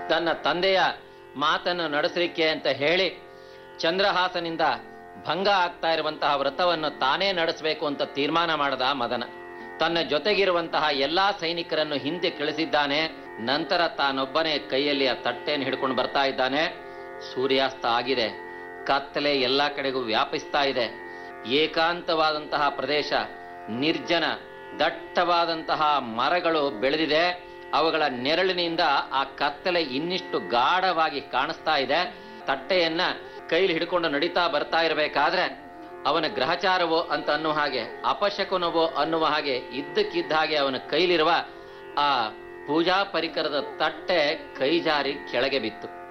ತನ್ನ ತಂದೆಯ ಮಾತನ್ನು ನಡೆಸಲಿಕ್ಕೆ ಅಂತ ಹೇಳಿ ಚಂದ್ರಹಾಸನಿಂದ ಭಂಗ ಆಗ್ತಾ ಇರುವಂತಹ ವ್ರತವನ್ನು ತಾನೇ ನಡೆಸಬೇಕು ಅಂತ ತೀರ್ಮಾನ ಮಾಡದ ಮದನ ತನ್ನ ಜೊತೆಗಿರುವಂತಹ ಎಲ್ಲಾ ಸೈನಿಕರನ್ನು ಹಿಂದೆ ಕಳಿಸಿದ್ದಾನೆ ನಂತರ ತಾನೊಬ್ಬನೇ ಕೈಯಲ್ಲಿ ಆ ತಟ್ಟೆಯನ್ನು ಹಿಡ್ಕೊಂಡು ಬರ್ತಾ ಇದ್ದಾನೆ ಸೂರ್ಯಾಸ್ತ ಆಗಿದೆ ಕತ್ತಲೆ ಎಲ್ಲಾ ಕಡೆಗೂ ವ್ಯಾಪಿಸ್ತಾ ಇದೆ ಏಕಾಂತವಾದಂತಹ ಪ್ರದೇಶ ನಿರ್ಜನ ದಟ್ಟವಾದಂತಹ ಮರಗಳು ಬೆಳೆದಿದೆ ಅವುಗಳ ನೆರಳಿನಿಂದ ಆ ಕತ್ತಲೆ ಇನ್ನಿಷ್ಟು ಗಾಢವಾಗಿ ಕಾಣಿಸ್ತಾ ಇದೆ ತಟ್ಟೆಯನ್ನ ಕೈಲಿ ಹಿಡ್ಕೊಂಡು ನಡೀತಾ ಬರ್ತಾ ಇರಬೇಕಾದ್ರೆ ಅವನ ಗ್ರಹಚಾರವೋ ಅಂತ ಅನ್ನುವ ಹಾಗೆ ಅಪಶಕುನವೋ ಅನ್ನುವ ಹಾಗೆ ಇದ್ದಕ್ಕಿದ್ದ ಹಾಗೆ ಅವನ ಕೈಲಿರುವ ಆ ಪೂಜಾ ಪರಿಕರದ ತಟ್ಟೆ ಕೈ ಜಾರಿ ಕೆಳಗೆ ಬಿತ್ತು